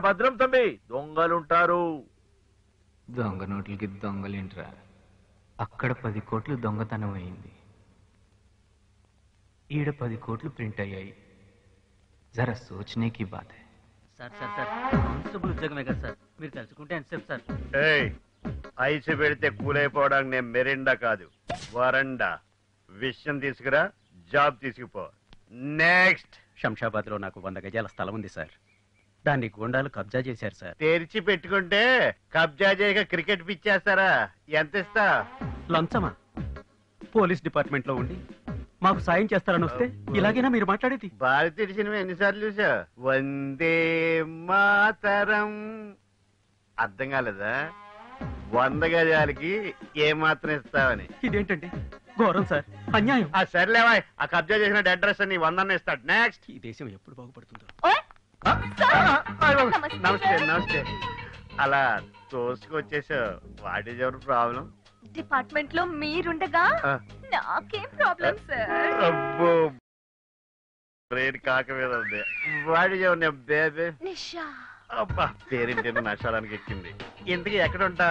భద్రం తమ్మి దొంగలుంటారు దొంగ నోట్లకి దొంగలేంట్రా అక్కడ పది కోట్లు దొంగతనం అయింది ఈడ పది కోట్లు ప్రింట్ అయ్యాయి జరా సోచనేకి బాత్ హై సార్ సార్ సార్ కానిస్టేబుల్ ఉద్యోగమే కదా సార్ మీరు తలుచుకుంటే ఎంతసేపు సార్ ఏయ్ ఐసు పెడితే కూలైపోవడానికి నేను మెరిండా కాదు వరండా విషయం తీసుకురా జాబ్ తీసుకుపో నెక్స్ట్ శంషాబాద్ లో నాకు వంద గజాల స్థలం ఉంది సార్ దాన్ని గూండాలు కబ్జా చేశారు సార్ తెరిచి పెట్టుకుంటే కబ్జా చేయక క్రికెట్ పిచ్చేస్తారా ఎంత ఇస్తా లంచమా పోలీస్ డిపార్ట్మెంట్ లో ఉండి మాకు సాయం చేస్తారని వస్తే ఇలాగైనా మీరు మాట్లాడేది భారతీయ సినిమా ఎన్నిసార్లు చూసా వందే మాతరం అర్థం కాలేదా వంద గజాలకి ఏ మాత్రం ఇస్తావని ఇదేంటండి ఘోరం సార్ అన్యాయం ఆ సర్లేవా ఆ కబ్జా చేసిన అడ్రస్ ని వందన్న ఇస్తాడు నెక్స్ట్ ఈ దేశం ఎప్పుడు బాగుపడుతుందో ఓయ్ నమస్తే, నమస్తే సార్. నమస్తే అలా తోసుకొచ్చేసావు what is ever problem department లో మీరుండగా ఆ. నాకేం ప్రాబ్లం సార్ అబ్బో బ్రెయిన్ కాక మీద ఉంది what is ever baby Nisha అబ్బా పేరింటి నష్టానికి ఎక్కింది ఇంతకీ ఎక్కడ ఉంటా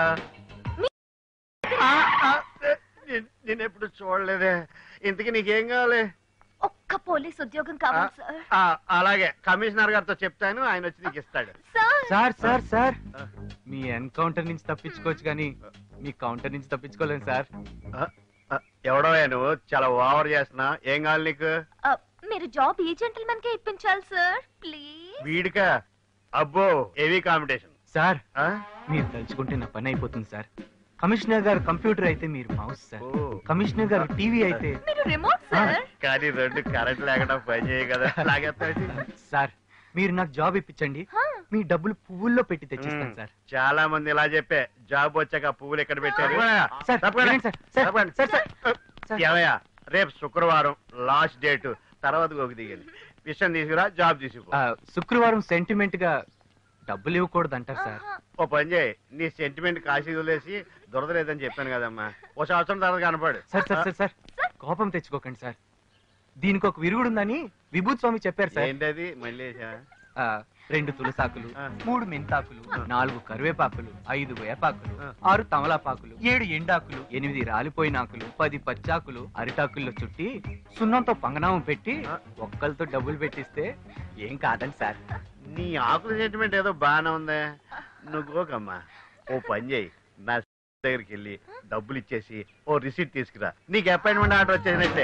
నేను ఎప్పుడు చూడలేదే ఇంతకీ నీకేం కావాలి ఒక్క పోలీస్ ఉద్యోగం కావాలి సార్ ఆ, అలాగే కమిషనర్ గారితో చెప్తాను ఆయన వచ్చి నీకు ఇస్తాడు సార్ సార్ సార్ సార్ మీ ఎన్కౌంటర్ నుంచి తప్పించుకోవచ్చు కానీ మీ కౌంటర్ నుంచి తప్పించుకోలేను సార్ ఆ, ఆ, ఎవడో నువ్వు చాలా ఓవర్ చేస్తున్నా ఏం కావాలి నీకు ఆ, మీరు జాబ్ ఈ జెంటల్మెన్ కే ఇప్పించాలి సార్ ప్లీజ్ వీడికా అబ్బో హెవీ కాంపిటీషన్ సార్ మీరు తలుచుకుంటే నా పని అయిపోతుంది సార్ కమిషనర్ గారు కంప్యూటర్ అయితే మీరు మౌస్ సార్ ఓ. కమిషనర్ గారు టీవీ అయితే మీరు రిమోట్ సార్ కానీ రెండు కరెంట్ లేకుండా పని చేయ కదా లాగేస్తాడు సార్ మీరు నాకు జాబ్ ఇప్పించండి హా. మీ డబ్బులు పువ్వుల్లో పెట్టి తెచ్చిస్తాను సార్ చాలా మంది ఇలా చెప్పే జాబ్ వచ్చాక పువ్వులు ఎక్కడ పెట్టారు సార్, తప్పకుండా. వినండి సార్, సార్, తప్పకుండా. Sir, sir, sir. ఏమయ్యా రేపు శుక్రవారం లాస్ట్ డేట్ తర్వాత గోకి దిగింది విషయం తీసుకురా జాబ్ తీసుకుపో ఆ, శుక్రవారం సెంటిమెంట్ గా డబ్బులు ఇవ్వకూడదు అంటారు సార్ ఆహా. ఓ పని చేయి నీ సెంటిమెంట్ కాశీ వదిలేసి దొరదలేదని చెప్పాను కదమ్మా ఓ సంవత్సరం తర్వాత కనపడు సార్ సార్ సార్ సార్ కోపం తెచ్చుకోకండి సార్ దీనికి ఒక విరుగుడు ఉందని విభూత్ స్వామి చెప్పారు సార్ ఏంటది మళ్ళీ ఆ, రెండు తులసాకులు ఆ. మూడు మెంతాకులు నాలుగు కరివేపాకులు ఐదు వేపాకులు ఆ. ఆరు తమలాపాకులు ఏడు ఎండాకులు ఎనిమిది రాలిపోయిన ఆకులు పది పచ్చాకులు అరిటాకుల్లో చుట్టి సున్నంతో పంగనామం పెట్టి ఆ. ఒక్కలతో డబ్బులు పెట్టిస్తే ఏం కాదండి సార్ నీ ఆకుల సెంటిమెంట్ ఏదో బాగానే ఉందే నువ్వు గోకమ్మా ఓ పని చేయి నా దగ్గరికి వెళ్ళి డబ్బులు ఇచ్చేసి ఓ రిసీట్ తీసుకురా నీకు అపాయింట్మెంట్ ఆర్డర్ వచ్చేసినట్టే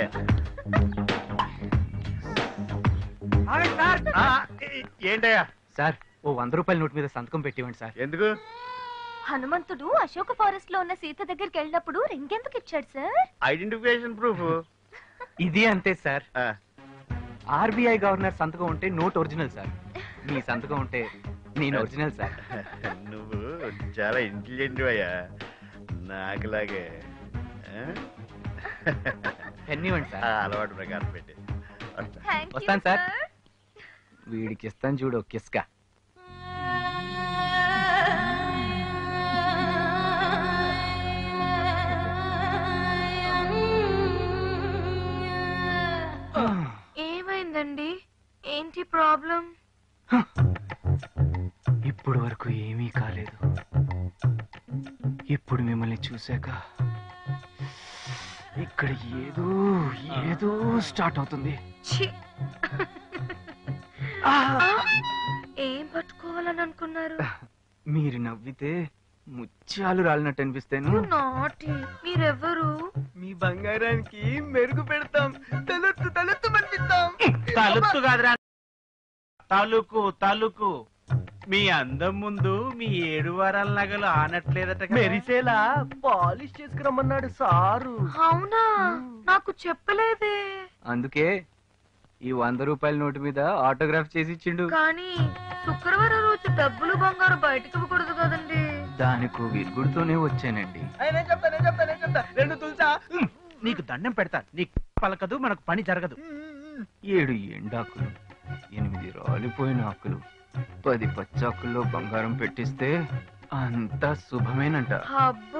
ఆ, ఏ- ఏంటయ్యా సార్ ఓ వంద రూపాయల నోట్ మీద సంతకం పెట్టివ్వండి సార్ ఎందుకు హనుమంతుడు అశోక ఫారెస్ట్ లో ఉన్న సీత దగ్గరికి వెళ్ళినప్పుడు రింగ్ ఎందుకు ఇచ్చాడు సార్ ఐడెంటిఫికేషన్ ప్రూఫ్ ఇది అంతే సార్ ఆర్బీఐ గవర్నర్ సంతకం ఉంటే నోట్ ఒరిజినల్ సార్ మీ సంతకం ఉంటే నేను ఒరిజినల్ సార్ నువ్వు చాలా ఇంటెలిజెంట్ అయ్యా నాకులాగే ఆ? పెన్ ఇవ్వండి ఆ, సార్ అలవాటు ప్రకారం పెట్టి వస్తా. థ్యాంక్ యూ వస్తాను సార్. సార్ వీడికి ఇస్తాను చూడు కిస్కా ఏమైందండి ఏంటి ప్రాబ్లం ఇప్పుడు వరకు ఏమీ కాలేదు ఇప్పుడు మిమ్మల్ని చూశాక ఇక్కడ ఏదో ఏదో స్టార్ట్ అవుతుంది ఆ! ఏం పట్టుకోవాలని అనుకున్నారు మీరు నవ్వితే ముత్యాలు రాలినట్టు అనిపిస్తాను నాటి మీరెవరు మీ బంగారానికి మెరుగు పెడతాం తలెత్తు తలెత్తు మనిపిస్తాం తలుపు కాదురా తలుకు తలుకు మీ అందం ముందు మీ ఏడు వారాల నగలు ఆనట్లేదట కదా? మెరిసేలా పాలిష్ చేసుకురమ్మన్నాడు సారు అవునా నాకు చెప్పలేదే అందుకే ఈ వంద రూపాయల నోటు మీద ఆటోగ్రాఫ్ చేసి ఇచ్చిండు కానీ శుక్రవారం రోజు డబ్బులు బంగారు బయటకు ఇవ్వకూడదు కదండి దానికి విరుగుడుతోనే వచ్చానండి రెండు తులసా నీకు దండం పెడతా నీకు పలకదు మనకు పని జరగదు ఏడు ఎండాకులు ఎనిమిది రాలిపోయిన ఆకులు పది పచ్చాకుల్లో బంగారం పెట్టిస్తే అంతా శుభమేనంట అబ్బో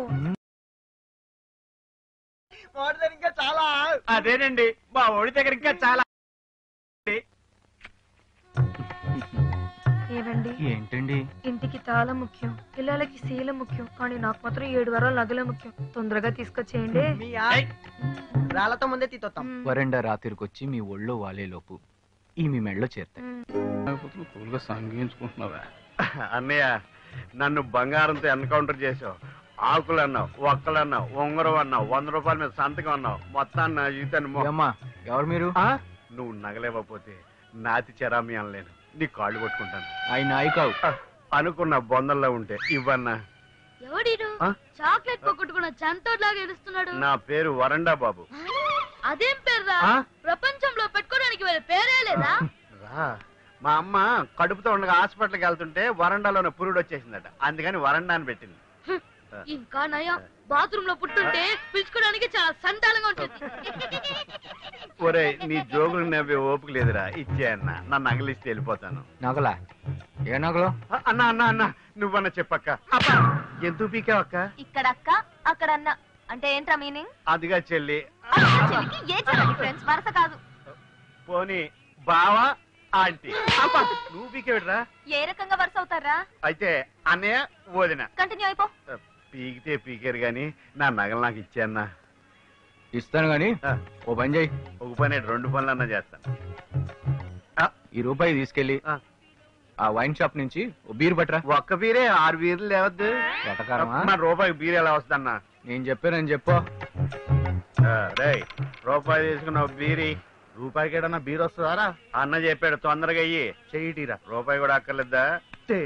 ఇంకా చాలా అదేనండి మా ఓడి దగ్గర ఇంకా చాలా రండి ఏంటండి ఇంటికి తాళం ముఖ్యం పిల్లలకి శీల ముఖ్యం కానీ నాకు మాత్రం ఏడు వారాలు నగలే ముఖ్యం తొందరగా తీసుకొచ్చేయండి మీ ఆ- రాళ్ళతో ముందే తీతొత్తాం మ్మ్. వరండా రాత్రికొచ్చి మీ ఒళ్ళో వాలేలోపు ఈ మీ మెళ్ళో చేరుతాయి మ్మ్. కూల్గా సంగించుకుంటున్నావా అన్నయ్య నన్ను బంగారంతో ఎన్కౌంటర్ చేసావు ఆకులు అన్నావు ఒక్కలు అన్నావు ఉంగరం అన్నావు వంద రూపాయల మీద సంతకం అన్నావు మొత్తాన్ని నా జీవితాన్ని మొ- అమ్మా ఎవరు మీరు ఆ? నువ్వు నగలేకపోతే నాతి చెరామి అనలేను నీ కాళ్ళు కొట్టుకుంటాను ఆయన నాయకావు ఆ, అనుకున్న బొందల్లో ఉంటే ఇవ్వన్నా ఎవడీడు ఆ? చాక్లెట్ పొగొట్టుకున్న చంతోడ్లాగా ఏడుస్తున్నాడు నా పేరు వరండా బాబు అదేం పేర్రా ఆ? ప్రపంచంలో పెట్టుకోవడానికి వేరే పేరే లేదా రా మా అమ్మ కడుపుతో ఉండగా హాస్పిటల్కి వెళ్తుంటే వరండాలోనే పురుడు వచ్చేసిందట అందుకని వరండా అని పెట్టింది ఇంకా నయం బాత్రూమ్ లో పుట్టుంటే పిలుచుకోవడానికి చాలా సంతానంగా ఉంటుంది ఒరే నీ జోగులు నవ్వే ఓపిక లేదురా ఇచ్చే అన్న నా నగలిస్తే వెళ్ళిపోతాను నగలా ఏ నగలు ఆ, అన్న అన్న అన్న నువ్వన్న చెప్పక్క అబ్బా, ఎందుకు పీకావక్క ఇక్కడ అక్క అక్కడ అన్న అంటే ఏంట్రా మీనింగ్ అదిగా చెల్లి చెల్లికి ఏ చెల్లి ఫ్రెండ్స్ వరస కాదు పోనీ బావా ఆంటీ అబ్బా నువ్వు పీకేవిడ్రా ఏ రకంగా వరుస అవుతారా అయితే అన్నయ్య వదిన కంటిన్యూ అయిపో పీకితే పీకారు గాని నా నగలు నాకు ఇచ్చే అన్న ఇస్తాను గాని ఆ, ఓ పని చేయి ఒక పని రెండు పనులు అన్నా చేస్తాను ఆ, ఈ రూపాయి తీసుకెళ్లి ఆ. ఆ వైన్ షాప్ నుంచి ఓ బీర్ పట్టరా ఒక్క బీరే ఆరు బీర్లు లేవద్దు ఎటకారమా మన రూపాయికి బీర్ ఎలా వస్తుందన్నా నేను చెప్పానని చెప్పు రే రూపాయి తీసుకున్న బీరి రూపాయికి ఏడన్నా బీర్ వస్తుందారా అన్న చెప్పాడు తొందరగా అయ్యి చెయ్యిటీరా రూపాయి కూడా అక్కర్లేదా చెయ్యి.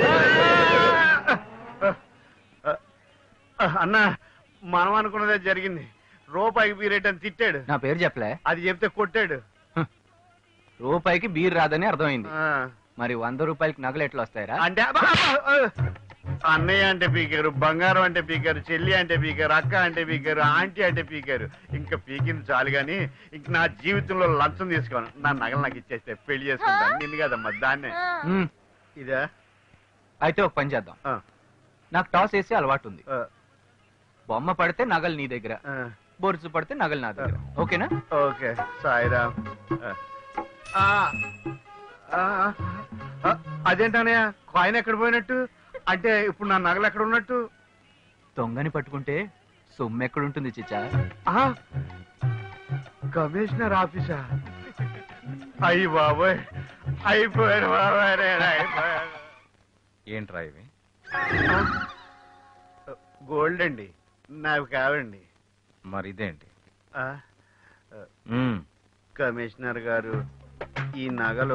అన్న మనం అనుకున్నదే జరిగింది రూపాయికి బీర్ అని తిట్టాడు నా పేరు చెప్పలే అది చెప్తే కొట్టాడు రూపాయికి బీర్ రాదని అర్థమైంది ఆ, మరి వంద రూపాయలకి నగలు ఎట్లా వస్తాయరా అంటే అబ్బా, అబ్బా, ఆ. అన్నయ్య అంటే పీకారు బంగారం అంటే పీకారు చెల్లి అంటే పీకారు అక్క అంటే పీకారు ఆంటీ అంటే పీకారు ఇంకా పీకింది చాలు గాని ఇంక నా జీవితంలో లంచం తీసుకోను నా నగలు నాకు ఇచ్చేస్తే పెళ్లి చేసుకుంటాను నిన్ను కదమ్మా దాన్నే ఉమ్, ఇదా అయితే ఒక పని చేద్దాం ఆ, నాకు టాస్ వేసి అలవాటు ఉంది ఆ, బొమ్మ పడితే నగలు నీ దగ్గర ఆ. బొరుసు పడితే నగలు నా దగ్గర ఓకేనా ఓకే సాయిరామ్ ఆ. ఆ, ఆ, ఆ, అదేంటనయ్య కాయిన్ ఎక్కడ పోయినట్టు అంటే ఇప్పుడు నా నగలు ఎక్కడ ఉన్నట్టు దొంగని పట్టుకుంటే సొమ్ము ఎక్కడుంటుంది చిచ్చా ఆ, కమిషనర్ ఆఫీసా అయ్యి బాబోయ్ అయిపోయాను బాబోయ్ నేను అయిపోయాను ఏంట్రా ఇవి ఆ, గోల్డ్ అండి నాకు కావండి మరి ఇదేంటి ఆ, ఉమ్, కమిషనర్ గారు ఈ నగలు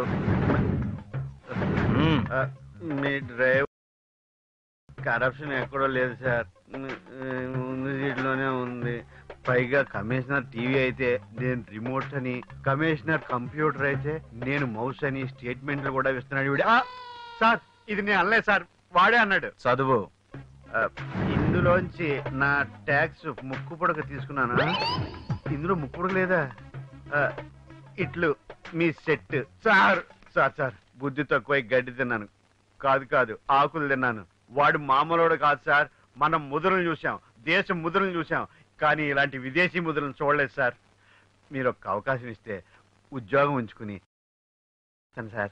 ఉమ్. ఆ, మీ డ్రైవ్ కరప్షన్ ఎక్కడో లేదు సార్ ముందు సీట్లోనే ఉంది పైగా కమిషనర్ టీవీ అయితే నేను రిమోట్ అని కమిషనర్ కంప్యూటర్ అయితే నేను మౌస్ అని స్టేట్మెంట్లు కూడా ఇస్తున్నాడు వీడు. ఆ, సార్ ఇది నేను అనలేదు సార్ వాడే అన్నాడు చదువు ఆ, ఇందులోంచి నా ట్యాక్స్ ముక్కు పొడక తీసుకున్నానా ఇందులో ముక్కు పొడక లేదా ఆ, ఇట్లు మీ సెట్ సార్ సార్ సార్ బుద్ధి తక్కువ గడ్డి తిన్నాను కాదు కాదు ఆకులు తిన్నాను వాడు మామూలుడు కాదు సార్ మనం ముద్రలు చూసాం దేశం ముద్రలు చూసాం కానీ ఇలాంటి విదేశీ ముద్రలను చూడలేదు సార్ మీరు ఒక అవకాశం ఇస్తే ఉద్యోగం ఉంచుకుని ఇస్తాను సార్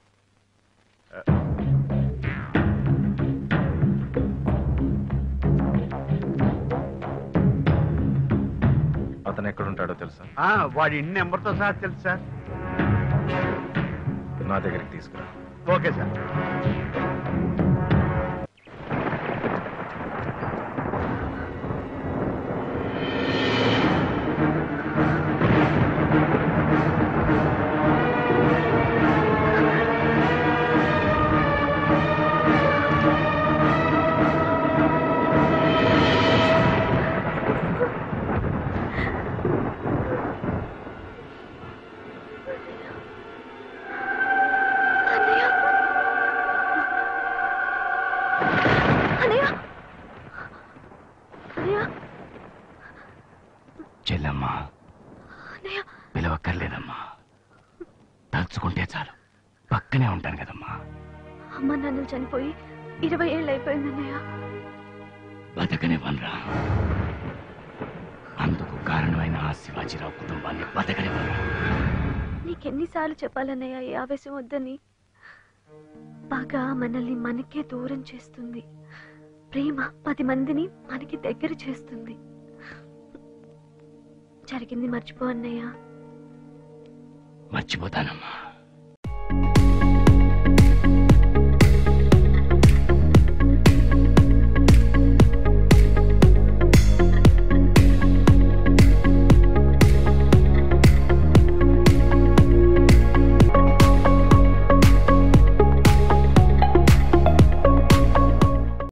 అతను ఎక్కడుంటాడో తెలుసా ఆ, వాడి ఇన్ని నెంబర్తో సార్ తెలుసు సార్ నా దగ్గరికి తీసుకురా ఓకే సార్ అన్నయ్య అన్నయ్య అన్నయ్య చెల్లమ్మా అన్నయ్య పిలవక్కర్లేదమ్మా తలుచుకుంటే చాలు పక్కనే ఉంటాను కదమ్మా అమ్మ నాన్నలు చనిపోయి ఇరవై ఏళ్ళు అయిపోయింది అన్నయ్య బతకనివ్వనరా అందుకు కారణమైన ఆ శివాజీరావు కుటుంబాన్ని బతకనివ్వనరా నీకెన్నిసార్లు చెప్పాలన్నయ్య ఈ ఆవేశం వద్దని పగ మనల్ని మనకే దూరం చేస్తుంది ప్రేమ పది మందిని మనకి దగ్గర చేస్తుంది జరిగింది మర్చిపో అన్నయ్య మర్చిపోతానమ్మా